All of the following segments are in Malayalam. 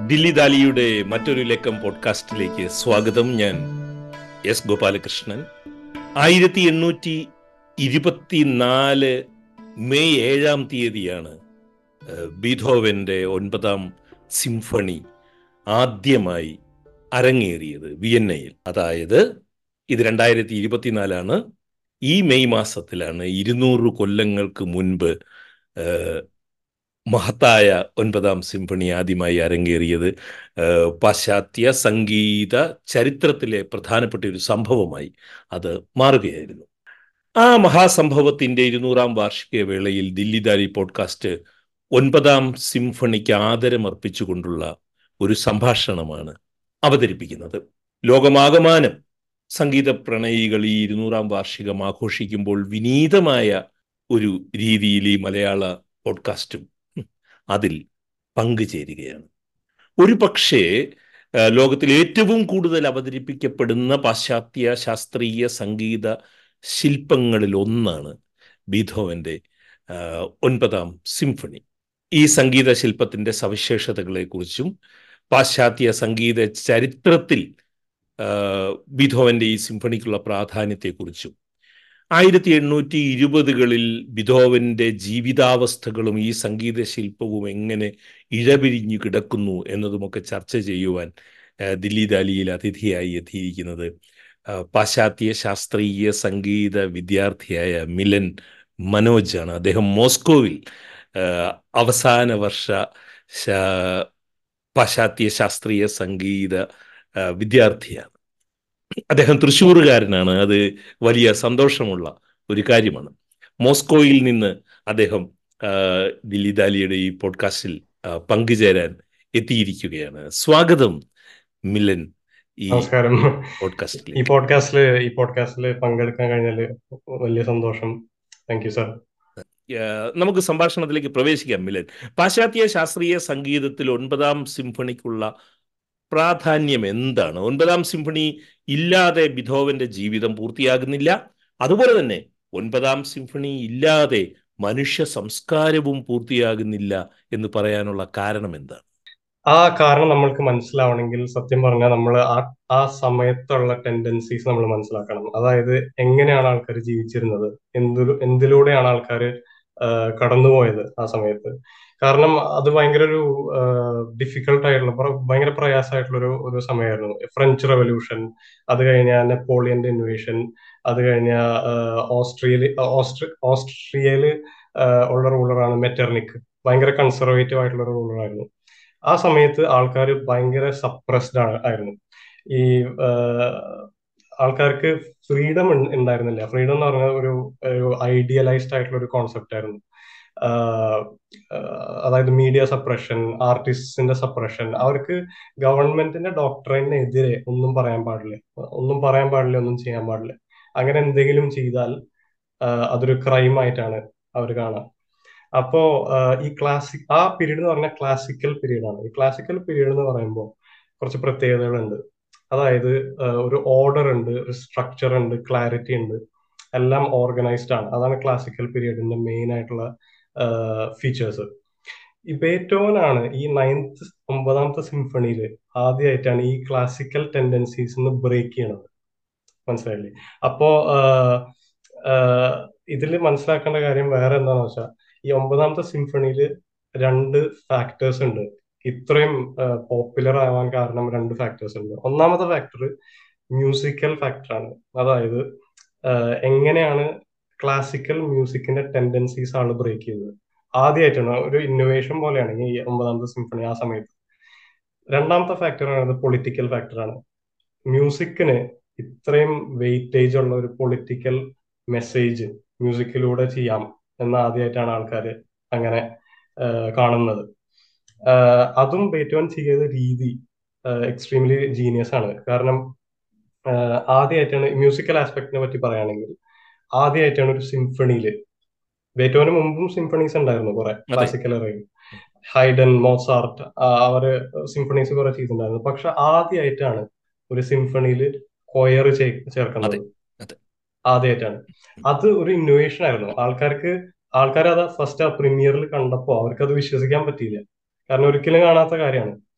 ദില്ലി ദാലിയുടെ മറ്റൊരു ലക്കം പോഡ്കാസ്റ്റിലേക്ക് സ്വാഗതം ഞാൻ എസ് ഗോപാലകൃഷ്ണൻ ആയിരത്തി എണ്ണൂറ്റി ഇരുപത്തിനാല് മെയ് ഏഴാം തീയതിയാണ് ഏഹ്, ബീഥോവന്റെ ഒൻപതാം സിംഫണി ആദ്യമായി അരങ്ങേറിയത് വിയന്നയിൽ അതായത് ഇത് രണ്ടായിരത്തി ഇരുപത്തിനാലാണ് ഈ മെയ് മാസത്തിലാണ് ഇരുന്നൂറ് കൊല്ലങ്ങൾക്ക് മുൻപ് ഏഹ്, മഹത്തായ ഒൻപതാം സിംഫണി ആദ്യമായി അരങ്ങേറിയത് ഏഹ്, പാശ്ചാത്യ സംഗീത ചരിത്രത്തിലെ പ്രധാനപ്പെട്ട ഒരു സംഭവമായി അത് മാറുകയായിരുന്നു ആ മഹാസംഭവത്തിന്റെ ഇരുന്നൂറാം വാർഷിക വേളയിൽ ദില്ലി ദാരി പോഡ്കാസ്റ്റ് ഒൻപതാം സിംഫണിക്ക് ആദരമർപ്പിച്ചുകൊണ്ടുള്ള ഒരു സംഭാഷണമാണ് അവതരിപ്പിക്കുന്നത് ലോകമാകമാനം സംഗീത പ്രണയികൾ ഈ ഇരുന്നൂറാം വാർഷികം ആഘോഷിക്കുമ്പോൾ വിനീതമായ ഒരു രീതിയിൽ ഈ മലയാള പോഡ്കാസ്റ്റും ഉം, അതിൽ പങ്കുചേരുകയാണ് ഒരു പക്ഷേ ആ, ലോകത്തിൽ ഏറ്റവും കൂടുതൽ അവതരിപ്പിക്കപ്പെടുന്ന പാശ്ചാത്യ ശാസ്ത്രീയ സംഗീത ശില്പങ്ങളിൽ ഒന്നാണ് ബീഥോവന്റെ ആ, ഒൻപതാം സിംഫണി ഈ സംഗീത ശില്പത്തിന്റെ സവിശേഷതകളെക്കുറിച്ചും പാശ്ചാത്യ സംഗീത ചരിത്രത്തിൽ ആ, ബീഥോവന്റെ ഈ സിംഫണിക്കുള്ള പ്രാധാന്യത്തെക്കുറിച്ചും ആയിരത്തി എണ്ണൂറ്റി ഇരുപതുകളിൽ ബിധോവന്റെ ജീവിതാവസ്ഥകളും ഈ സംഗീത ശില്പവും എങ്ങനെ ഇഴപിരിഞ്ഞു കിടക്കുന്നു എന്നതുമൊക്കെ ചർച്ച ചെയ്യുവാൻ ആ, ദില്ലി ദാലിയിൽ അതിഥിയായി എത്തിയിരിക്കുന്നത് ആ, പാശ്ചാത്യ ശാസ്ത്രീയ സംഗീത വിദ്യാർത്ഥിയായ മിലൻ മനോജാണ് അദ്ദേഹം മോസ്കോവിൽ ആ, അവസാന വർഷ ശാ- പാശ്ചാത്യ ശാസ്ത്രീയ സംഗീത ആ, വിദ്യാർത്ഥിയാണ് അദ്ദേഹം തൃശ്ശൂറുകാരനാണ് അത് വലിയ സന്തോഷമുള്ള ഒരു കാര്യമാണ് മോസ്കോയിൽ നിന്ന് അദ്ദേഹം ആ, ദില്ലി ദാലിയുടെ ഈ പോഡ്കാസ്റ്റിൽ ആ, പങ്കുചേരാൻ എത്തിയിരിക്കുകയാണ് സ്വാഗതം മിലൻ ഈ നമസ്കാരം ഈ പോഡ്കാസ്റ്റിലേക്ക് പോഡ്കാസ്റ്റില് ഈ പോഡ്കാസ്റ്റില് പങ്കെടുക്കാൻ കഴിഞ്ഞാല് വലിയ സന്തോഷം താങ്ക് യു സാർ ആ, നമുക്ക് സംഭാഷണത്തിലേക്ക് പ്രവേശിക്കാം മിലൻ പാശ്ചാത്യ ശാസ്ത്രീയ സംഗീതത്തിൽ ഒൻപതാം സിംഫണിക്കുള്ള പ്രാധാന്യം എന്താണ് ഒൻപതാം സിംഫണി ഇല്ലാതെ ബിധോവന്റെ ജീവിതം പൂർത്തിയാകുന്നില്ല അതുപോലെ തന്നെ ഒൻപതാം സിംഫണി ഇല്ലാതെ മനുഷ്യ സംസ്കാരവും പൂർത്തിയാകുന്നില്ല എന്ന് പറയാനുള്ള കാരണം എന്താണ് ആ കാരണം നമ്മൾക്ക് മനസ്സിലാവണമെങ്കിൽ സത്യം പറഞ്ഞാൽ നമ്മൾ ആ ആ സമയത്തുള്ള ടെൻഡൻസീസ് നമ്മൾ മനസ്സിലാക്കണം അതായത് എങ്ങനെയാണ് ആൾക്കാർ ജീവിച്ചിരുന്നത് എന്തിലൂ എന്തിലൂടെയാണ് ആൾക്കാർ കടന്നുപോയത് ആ സമയത്ത് കാരണം അത് ഭയങ്കര ഒരു ഡിഫിക്കൽട്ട് ആയിട്ടുള്ള പ്ര- ഭയങ്കര പ്രയാസമായിട്ടുള്ള ഒരു ഒരു സമയമായിരുന്നു ഫ്രഞ്ച് റെവല്യൂഷൻ അത് കഴിഞ്ഞ നെപ്പോളിയന്റെ ഇൻവേഷൻ അത് കഴിഞ്ഞ ഓസ്ട്രിയയില് ഓസ്ട്രി ഓസ്ട്രിയയില് ആഹ് ഉള്ള റൂളറാണ് മെറ്റർനിക് ഭയങ്കര കൺസർവേറ്റീവ് ആയിട്ടുള്ള ഒരു റൂളറായിരുന്നു ആ സമയത്ത് ആൾക്കാർ ഭയങ്കര സപ്രസ്ഡ് ആയിരുന്നു ഈ ആഹ് ആൾക്കാർക്ക് ഫ്രീഡം ഉണ്ടായിരുന്നില്ല ഫ്രീഡം എന്ന് പറഞ്ഞ ഒരു ഒരു ഐഡിയലൈസ്ഡ് ആയിട്ടുള്ള ഒരു കോൺസെപ്റ്റ് ആയിരുന്നു ആഹ് ആഹ് അതായത് മീഡിയ സപ്രഷൻ ആർട്ടിസ്റ്റിന്റെ സപ്രഷൻ അവർക്ക് ഗവൺമെന്റിന്റെ ഡോക്ടറിനെതിരെ ഒന്നും പറയാൻ പാടില്ല ഒന്നും പറയാൻ പാടില്ല ഒന്നും ചെയ്യാൻ പാടില്ല അങ്ങനെ എന്തെങ്കിലും ചെയ്താൽ ആഹ് അതൊരു ക്രൈം ആയിട്ടാണ് അവർ കാണുക അപ്പോ ആഹ് ഈ ക്ലാസിക് ആ പീരീഡ് എന്ന് പറഞ്ഞാൽ ക്ലാസിക്കൽ പീരീഡ് ആണ് ഈ ക്ലാസിക്കൽ പീരീഡ് എന്ന് പറയുമ്പോൾ കുറച്ച് പ്രത്യേകതകളുണ്ട് അതായത് ആഹ് ഒരു ഓർഡർ ഉണ്ട് ഒരു സ്ട്രക്ചർ ഉണ്ട് ക്ലാരിറ്റി ഉണ്ട് എല്ലാം ഓർഗനൈസ്ഡ് ആണ് അതാണ് ക്ലാസിക്കൽ പീരീഡിന്റെ മെയിൻ ആയിട്ടുള്ള ഫീച്ചേഴ്സ് ഈ ബേറ്റോവനാണ് ഈ നയൻത്ത് ഒമ്പതാമത്തെ സിംഫണിയിൽ ആദ്യമായിട്ടാണ് ഈ ക്ലാസിക്കൽ ടെൻഡൻസീസ് ബ്രേക്ക് ചെയ്യണത് മനസ്സിലായില്ലേ അപ്പോ ഇതിൽ മനസ്സിലാക്കേണ്ട കാര്യം വേറെ എന്താണെന്ന് വെച്ചാൽ ഈ ഒമ്പതാമത്തെ സിംഫണിയിൽ രണ്ട് ഫാക്ടേഴ്സ് ഉണ്ട് ഇത്രയും പോപ്പുലർ ആവാൻ കാരണം രണ്ട് ഫാക്ടേഴ്സ് ഉണ്ട് ഒന്നാമത്തെ ഫാക്ടർ മ്യൂസിക്കൽ ഫാക്ടറാണ് അതായത് ആഹ് എങ്ങനെയാണ് ക്ലാസിക്കൽ മ്യൂസിക്കിന്റെ ടെൻഡൻസീസ് ആണ് ബ്രേക്ക് ചെയ്തത് ആദ്യമായിട്ടാണ് ഒരു ഇന്നോവേഷൻ പോലെയാണ് ഈ ഒമ്പതാമത്തെ സിംഫണി ആ സമയത്ത് രണ്ടാമത്തെ ഫാക്ടറാണ് പൊളിറ്റിക്കൽ ഫാക്ടറാണ് മ്യൂസിക്കിന് ഇത്രയും വെയിറ്റേജ് ഉള്ള ഒരു പൊളിറ്റിക്കൽ മെസ്സേജ് മ്യൂസിക്കിലൂടെ ചെയ്യാം എന്ന് ആദ്യമായിട്ടാണ് ആൾക്കാർ അങ്ങനെ ആഹ് കാണുന്നത് ആഹ് അതും ബേറ്റോൻ ചെയ്ത രീതി എക്സ്ട്രീംലി ജീനിയസ് ആണ് കാരണം ആഹ് ആദ്യമായിട്ടാണ് മ്യൂസിക്കൽ ആസ്പെക്ടിനെ പറ്റി പറയുകയാണെങ്കിൽ ആദ്യമായിട്ടാണ് ഒരു സിംഫണിയിൽ ബേറ്റോന് മുമ്പും സിംഫണീസ് ഉണ്ടായിരുന്നു കുറെ അതെ ക്ലാസിക്കൽ ഇറങ്ങി ഹൈഡൻ മോസാർട്ട് അവര് സിംഫണീസ് കുറെ ചെയ്തിട്ടുണ്ടായിരുന്നു പക്ഷെ ആദ്യമായിട്ടാണ് ഒരു സിംഫണിയിൽ കൊയർ അതെ ചേർക്കുന്നത് അതെ ആദ്യമായിട്ടാണ് അത് ഒരു ഇന്നോവേഷൻ ആയിരുന്നു ആൾക്കാർക്ക് ആൾക്കാർ അത് ഫസ്റ്റ് ആ പ്രീമിയറിൽ കണ്ടപ്പോ അവർക്ക് അത് വിശ്വസിക്കാൻ പറ്റിയില്ല കാരണം ഒരിക്കലും കാണാത്ത കാര്യമാണ്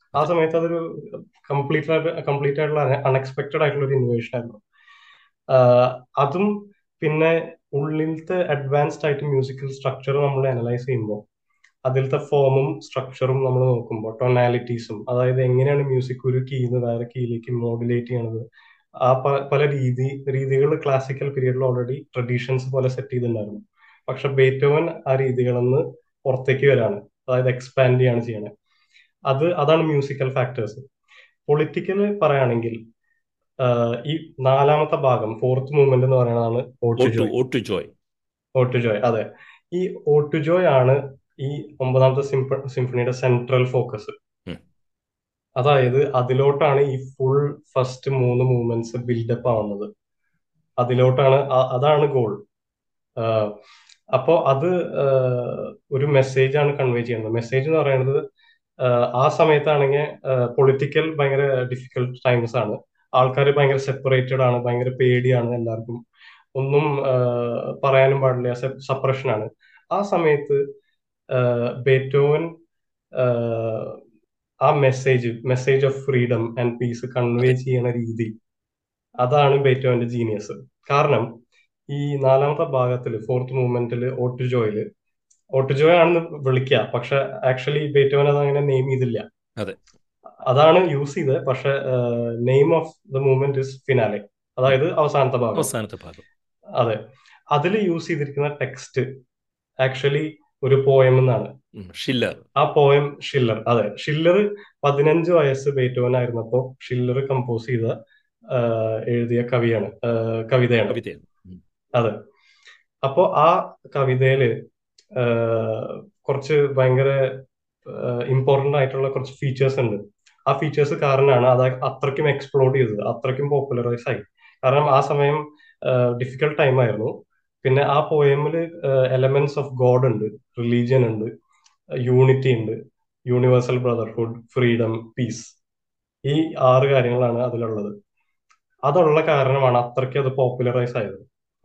ആ സമയത്ത് അതൊരു കംപ്ലീറ്റ് കംപ്ലീറ്റ് ആയിട്ടുള്ള അൺഎക്സ്പെക്ടഡ് ആയിട്ടുള്ള ഒരു ഇന്നോവേഷൻ ആയിരുന്നു ആഹ് അതും പിന്നെ ഉള്ളിലത്തെ അഡ്വാൻസ്ഡ് ആയിട്ട് മ്യൂസിക്കൽ സ്ട്രക്ചർ നമ്മൾ അനലൈസ് ചെയ്യുമ്പോൾ അതിലത്തെ ഫോമും സ്ട്രക്ചറും നമ്മൾ നോക്കുമ്പോൾ ടൊണാലിറ്റീസും അതായത് എങ്ങനെയാണ് മ്യൂസിക് ഒരു കീന്ന് വേറെ കീയിലേക്ക് മോഡുലേറ്റ് ചെയ്യണത് ആ പ- പല രീതി രീതികൾ ക്ലാസിക്കൽ പീരീഡിൽ ഓൾറെഡി ട്രഡീഷൻസ് പോലെ സെറ്റ് ചെയ്തിട്ടുണ്ടായിരുന്നു പക്ഷെ ബേറ്റോവൻ ആ രീതികളിൽ നിന്ന് പുറത്തേക്ക് വരാണ് അതായത് എക്സ്പാൻഡ് ചെയ്യാണ് ചെയ്യണത് അത് അതാണ് മ്യൂസിക്കൽ ഫാക്ടേഴ്സ് പൊളിറ്റിക്കൽ പറയുകയാണെങ്കിൽ ആഹ് ഈ നാലാമത്തെ ഭാഗം ഫോർത്ത് മൂവ്മെന്റ് എന്ന് പറയുന്നതാണ് ഓട്ടു ഓട്ടു ജോയ് ഓട്ടു ജോയ് ഓട്ടു ജോയ് അതെ ഈ ഓട്ടു ജോയ് ആണ് ഈ ഒമ്പതാമത്തെ സിംഫ സിംഫണിയുടെ സെൻട്രൽ ഫോക്കസ് ഉം. അതായത് അതിലോട്ടാണ് ഈ ഫുൾ ഫസ്റ്റ് മൂന്ന് മൂവ്മെന്റ്സ് ബിൽഡപ്പ് ആവുന്നത് അതിലോട്ടാണ് അ- അതാണ് ഗോൾ അപ്പോ അത് ആഹ് ഒരു മെസ്സേജ് ആണ് കൺവേ ചെയ്യുന്നത് മെസ്സേജ് എന്ന് പറയുന്നത് ആഹ് ആ സമയത്താണെങ്കിൽ പൊളിറ്റിക്കൽ ഭയങ്കര ഡിഫിക്കൽട്ട് ടൈംസ് ആണ് ആൾക്കാർ ഭയങ്കര സെപ്പറേറ്റഡ് ആണ് ഭയങ്കര പേടിയാണ് എല്ലാവർക്കും ഒന്നും ആഹ് പറയാനും പാടില്ല സപ്രഷൻ ആണ് ആ സമയത്ത് ആഹ് ബേറ്റോവൻ ആഹ് ആ message message of freedom and peace convey അതെ ചെയ്യണ രീതി അതാണ് ബേറ്റോവന്റെ ജീനിയസ് കാരണം ഈ നാലാമത്തെ ഭാഗത്തിൽ ഫോർത്ത് മൂവ്മെന്റിൽ ഓട്ടുജോയില് ഓട്ടുജോയ് ആണെന്ന് വിളിക്കുക പക്ഷെ ആക്ച്വലി ബേറ്റോവൻ അത് അങ്ങനെ നെയിം ചെയ്തില്ല അതെ അതാണ് യൂസ് ചെയ്തത് പക്ഷെ name of the movement is finale ഉം. അതായത് അവസാനത്തെ ഭാഗം അവസാനത്തെ ഭാഗം അതെ അതിൽ യൂസ് ചെയ്തിരിക്കുന്ന ടെക്സ്റ്റ് ആക്ച്വലി ഒരു പോയം എന്നാണ് ഉം. ഷില്ലർ ആ പോയം ഷില്ലർ അതെ ഷില്ലർ പതിനഞ്ച് വയസ്സ് ബേറ്റോവൻ ആയിരുന്നപ്പോ ഷില്ലർ കമ്പോസ് ചെയ്ത ആ, എഴുതിയ കവിയാണ് ആ, കവിതയാണ് കവിതയാണ് ഉം. അതെ അപ്പോ ആ കവിതയില് ആ, കുറച്ച് ഭയങ്കര ഇമ്പോർട്ടന്റ് ആയിട്ടുള്ള കുറച്ച് ഫീച്ചേഴ്സ് ഉണ്ട് ആ ഫീച്ചേഴ്സ് കാരണമാണ് അത് അത്രയ്ക്കും എക്സ്പ്ലോഡ് ചെയ്തത് അത്രയ്ക്കും പോപ്പുലറൈസ് ആയി കാരണം ആ സമയം ഡിഫിക്കൽട്ട് ടൈം ആയിരുന്നു പിന്നെ ആ പോയമില് എലമെന്റ്സ് ഓഫ് ഗോഡ് ഉണ്ട് റിലീജിയൻ ഉണ്ട് യൂണിറ്റി ഉണ്ട് യൂണിവേഴ്സൽ ബ്രദർഹുഡ് ഫ്രീഡം പീസ് ഈ ആറ് കാര്യങ്ങളാണ് അതിലുള്ളത് അതുള്ള കാരണമാണ് അത്രയ്ക്ക് അത് പോപ്പുലറൈസ് ആയത്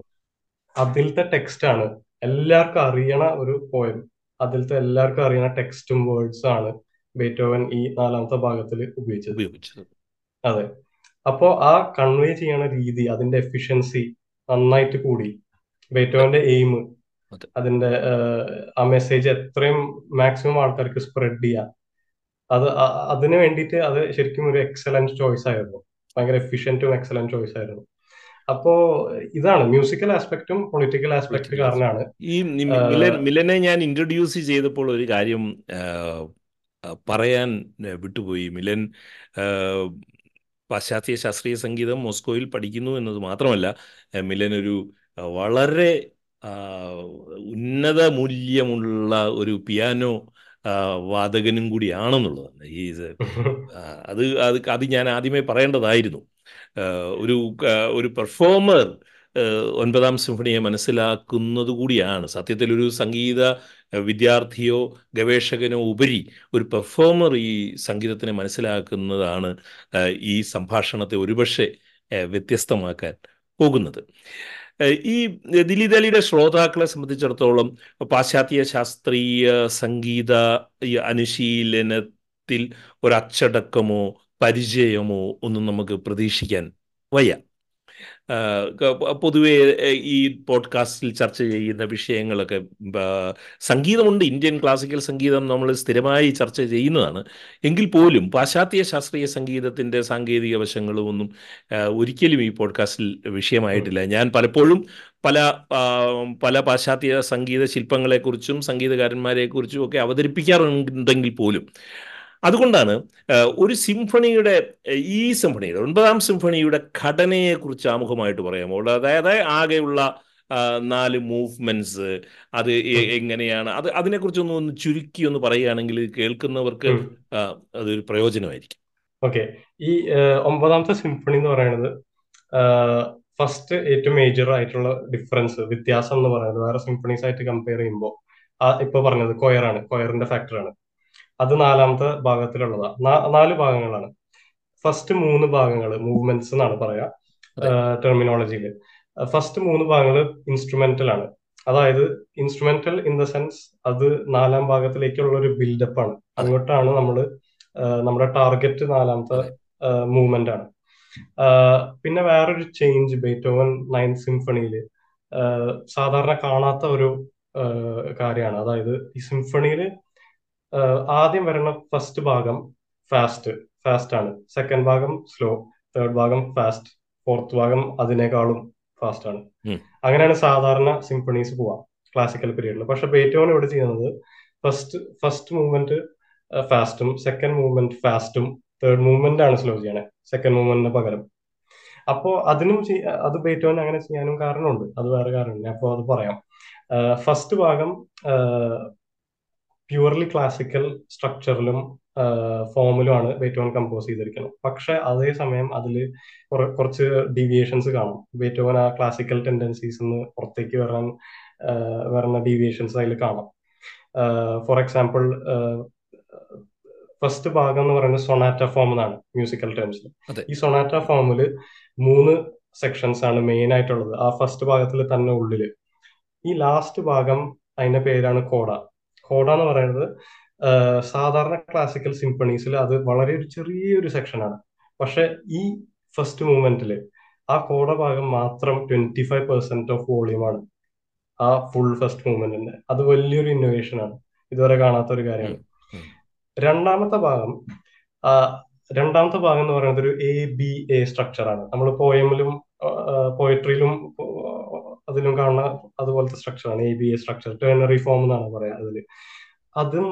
അതിലത്തെ ടെക്സ്റ്റ് ആണ് എല്ലാവർക്കും അറിയണ ഒരു പോയം അതിലത്തെ എല്ലാവർക്കും അറിയണ ടെക്സ്റ്റും വേർഡ്സും ആണ് ബേറ്റോവൻ ഈ നാലാമത്തെ ഭാഗത്തിൽ ഉപയോഗിച്ചത് ഉപയോഗിച്ചത് അതെ അപ്പോ ആ കൺവേ ചെയ്യണ രീതി അതിന്റെ എഫിഷ്യൻസി നന്നായിട്ട് കൂടി ബേറ്റോവന്റെ എയിം അതെ അതിന്റെ ആഹ്, ആ മെസ്സേജ് എത്രയും മാക്സിമം ആൾക്കാർക്ക് സ്പ്രെഡ് ചെയ്യാം അത് അ- അതിന് വേണ്ടിയിട്ട് അത് ശരിക്കും ഒരു എക്സലന്റ് ചോയ്സ് ആയിരുന്നു ഭയങ്കര എഫിഷ്യന്റും എക്സലന്റ് ചോയ്സ് ആയിരുന്നു അപ്പോ ഇതാണ് മ്യൂസിക്കൽ ആസ്പെക്റ്റും പൊളിറ്റിക്കൽ ആസ്പെക്ട് പൊളിറ്റിക്കൽ കാരണമാണ് ഈ നി- മി- മിലൻ മിലനെ ഞാൻ ഇൻട്രൊഡ്യൂസ് ചെയ്തപ്പോൾ ഒരു കാര്യം ആ, ആ, പറയാൻ ആ, വിട്ടുപോയി മിലൻ ആ, പാശ്ചാത്യ ശാസ്ത്രീയ സംഗീതം മോസ്കോയിൽ പഠിക്കുന്നു എന്നത് മാത്രമല്ല ആ, മിലൻ ഒരു ആ, വളരെ ആ, ഉന്നത മൂല്യമുള്ള ഒരു പിയാനോ ആ, വാദകനും കൂടിയാണെന്നുള്ളതാണ് ഈ ഇത് ആ, അത് അത് അത് ഞാൻ ആദ്യമേ പറയേണ്ടതായിരുന്നു ആ, ഒരു ആ, ഒരു പെർഫോമർ ഒൻപതാം സിംഫണിയെ മനസ്സിലാക്കുന്നത് കൂടിയാണ് സത്യത്തിൽ ഒരു സംഗീത ആ, വിദ്യാർത്ഥിയോ ഗവേഷകനോ ഉപരി ഒരു പെർഫോമർ ഈ സംഗീതത്തിനെ മനസ്സിലാക്കുന്നതാണ് ആ, ഈ സംഭാഷണത്തെ ഒരുപക്ഷെ ആ, വ്യത്യസ്തമാക്കാൻ പോകുന്നത് ആ, ഈ ദിലീപ് അലിയുടെ ശ്രോതാക്കളെ സംബന്ധിച്ചിടത്തോളം പാശ്ചാത്യ ശാസ്ത്രീയ സംഗീത ഈ അനുശീലനത്തിൽ ഒരച്ചടക്കമോ പരിചയമോ ഒന്നും നമുക്ക് പ്രതീക്ഷിക്കാൻ വയ്യ ആ, ക- പൊതുവെ ഏ, ഈ പോഡ്കാസ്റ്റിൽ ചർച്ച ചെയ്യുന്ന വിഷയങ്ങളൊക്കെ ആ, സംഗീതമുണ്ട് ഇന്ത്യൻ ക്ലാസിക്കൽ സംഗീതം നമ്മൾ സ്ഥിരമായി ചർച്ച ചെയ്യുന്നതാണ് എങ്കിൽ പോലും പാശ്ചാത്യ ശാസ്ത്രീയ സംഗീതത്തിൻ്റെ സാങ്കേതിക വശങ്ങളും ഒന്നും ആ, ഒരിക്കലും ഈ പോഡ്കാസ്റ്റിൽ വിഷയമായിട്ടില്ല ഞാൻ പലപ്പോഴും പല ആ, പല പാശ്ചാത്യ സംഗീത ശില്പങ്ങളെക്കുറിച്ചും സംഗീതകാരന്മാരെക്കുറിച്ചും ഒക്കെ അവതരിപ്പിക്കാറുണ്ടെങ്കിൽ പോലും അതുകൊണ്ടാണ് ആ, ഒരു സിംഫണിയുടെ ആ, ഈ സിംഫണിയുടെ ഒൻപതാം സിംഫണിയുടെ ഘടനയെക്കുറിച്ച് ആമുഖമായിട്ട് പറയാമോ അതായത് ആകെയുള്ള ആ, നാല് മൂവ്മെന്റ്സ് അത് എ- എങ്ങനെയാണ് അത് അതിനെക്കുറിച്ചൊന്ന് ഒന്ന് ചുരുക്കി ഒന്ന് പറയുകയാണെങ്കിൽ കേൾക്കുന്നവർക്ക് ആ, അതൊരു പ്രയോജനമായിരിക്കും ഓക്കെ ഈ ആഹ്, ഒമ്പതാമത്തെ സിംഫണി എന്ന് പറയുന്നത് ഫസ്റ്റ് ഏറ്റവും മേജർ ആയിട്ടുള്ള ഡിഫറൻസ് വ്യത്യാസം എന്ന് പറയുന്നത് വേറെ സിംഫണീസ് ആയിട്ട് കമ്പയർ ചെയ്യുമ്പോൾ ആ ഇപ്പൊ പറഞ്ഞത് കൊയറാണ് കൊയറിന്റെ ഫാക്ടറാണ് അത് നാലാമത്തെ ഭാഗത്തിലുള്ളതാണ് നാല് ഭാഗങ്ങളാണ് ഫസ്റ്റ് മൂന്ന് ഭാഗങ്ങൾ മൂവ്മെന്റ്സ് എന്നാണ് പറയാ അതെ ടെർമിനോളജിയിൽ ഫസ്റ്റ് മൂന്ന് ഭാഗങ്ങൾ ഇൻസ്ട്രുമെന്റൽ ആണ് അതായത് ഇൻസ്ട്രുമെന്റൽ ഇൻ ദ സെൻസ് അത് നാലാം ഭാഗത്തിലേക്കുള്ള ഒരു ബിൽഡപ്പ് ആണ് അതെ അങ്ങോട്ടാണ് നമ്മൾ നമ്മുടെ ടാർഗറ്റ് നാലാമത്തെ അതെ മൂവ്മെന്റ് ആണ് ആ, പിന്നെ വേറൊരു ചേഞ്ച് ബേറ്റോവൻ നയൻ സിംഫണിയിൽ സാധാരണ കാണാത്ത ഒരു കാര്യമാണ് അതായത് ഈ സിംഫണിയിൽ ആദ്യം വരുന്ന ഫസ്റ്റ് ഭാഗം ഫാസ്റ്റ് ഫാസ്റ്റ് ആണ് സെക്കൻഡ് ഭാഗം സ്ലോ തേർഡ് ഭാഗം ഫാസ്റ്റ് ഫോർത്ത് ഭാഗം അതിനേക്കാളും ഫാസ്റ്റ് ആണ് ഉം. അങ്ങനെയാണ് സാധാരണ സിംഫണീസ് പോവാം ക്ലാസിക്കൽ പീരീഡിൽ പക്ഷെ ബേറ്റോവൻ ഇവിടെ ചെയ്യുന്നത് ഫസ്റ്റ് ഫസ്റ്റ് മൂവ്മെന്റ് ഫാസ്റ്റും സെക്കൻഡ് മൂവ്മെന്റ് ഫാസ്റ്റും തേർഡ് മൂവ്മെന്റ് ആണ് സ്ലോ ചെയ്യണേ സെക്കൻഡ് മൂവ്മെന്റിന് പകരം അപ്പോ അതിനും ചെയ്യ- അത് ബേറ്റോവൻ അങ്ങനെ ചെയ്യാനും കാരണമുണ്ട് അത് വേറെ കാരണമില്ല അപ്പൊ അത് പറയാം ഫസ്റ്റ് ഭാഗം പ്യുവർലി ക്ലാസിക്കൽ സ്ട്രക്ചറിലും ഫോമിലുമാണ് ബേറ്റോവൻ കമ്പോസ് ചെയ്തിരിക്കുന്നത് പക്ഷെ അതേസമയം അതിൽ കുറച്ച് ഡീവിയേഷൻസ് കാണും ബേറ്റോവൻ ആ ക്ലാസിക്കൽ ടെൻഡൻസീസ് നിന്ന് പുറത്തേക്ക് വരാൻ ആ, വരുന്ന ഡീവിയേഷൻസ് അതിൽ കാണാം ഫോർ എക്സാമ്പിൾ ഫസ്റ്റ് ഭാഗം എന്ന് പറയുന്നത് സൊണാറ്റ ഫോം എന്നാണ് മ്യൂസിക്കൽ ടേംസിൽ അതെ ഈ സൊണാറ്റ ഫോമിൽ മൂന്ന് സെക്ഷൻസ് ആണ് മെയിൻ ആയിട്ടുള്ളത് ആ ഫസ്റ്റ് ഭാഗത്തിൽ തന്നെ ഉള്ളില് ഈ ലാസ്റ്റ് ഭാഗം അതിന്റെ പേരാണ് കോഡ കോഡ എന്ന് പറയുന്നത് ആ, സാധാരണ ക്ലാസിക്കൽ സിംഫണീസിൽ അത് വളരെ ഒരു ചെറിയൊരു സെക്ഷനാണ് പക്ഷെ ഈ ഫസ്റ്റ് മൂവ്മെന്റിൽ ആ കോഡ ഭാഗം മാത്രം ട്വന്റി ഫൈവ് പെർസെന്റ് ഓഫ് വോളിയമാണ് ആ ഫുൾ ഫസ്റ്റ് മൂവ്മെന്റിന്റെ അത് വലിയൊരു ഇന്നോവേഷൻ ആണ് ഇതുവരെ കാണാത്ത ഒരു ഉം, കാര്യമാണ് ഉം. രണ്ടാമത്തെ ഭാഗം ആ, രണ്ടാമത്തെ ഭാഗം എന്ന് പറയുന്നത് ഒരു എ ബി എ സ്ട്രക്ചർ ആണ് നമ്മൾ പോയമിലും പോയട്രിയിലും അതിലും കാണുന്ന അതുപോലത്തെ സ്ട്രക്ചർ ആണ് A B A structure ternary form എന്നാണ് പറയാ അതില് അതും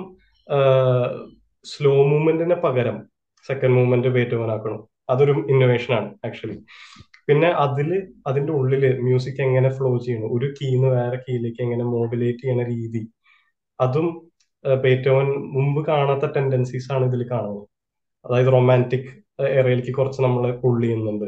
സ്ലോ മൂവ്മെന്റിന് പകരം സെക്കൻഡ് മൂവ്മെന്റ് ബേറ്റോവൻ ആക്കണം അതൊരു ഇന്നോവേഷൻ ആണ് ആക്ച്വലി പിന്നെ അതില് അതിന്റെ ഉള്ളില് മ്യൂസിക് എങ്ങനെ ഫ്ലോ ചെയ്യണം ഒരു കീന്ന് വേറെ കീയിലേക്ക് എങ്ങനെ മോഡുലേറ്റ് ചെയ്യുന്ന രീതി അതും ബേറ്റോവൻ മുമ്പ് കാണാത്ത ടെൻഡൻസീസ് ആണ് ഇതിൽ കാണുന്നത് അതായത് റൊമാൻറ്റിക് ഏറിയയിലേക്ക് കുറച്ച് നമ്മൾ പുള്ളി ചെയ്യുന്നുണ്ട്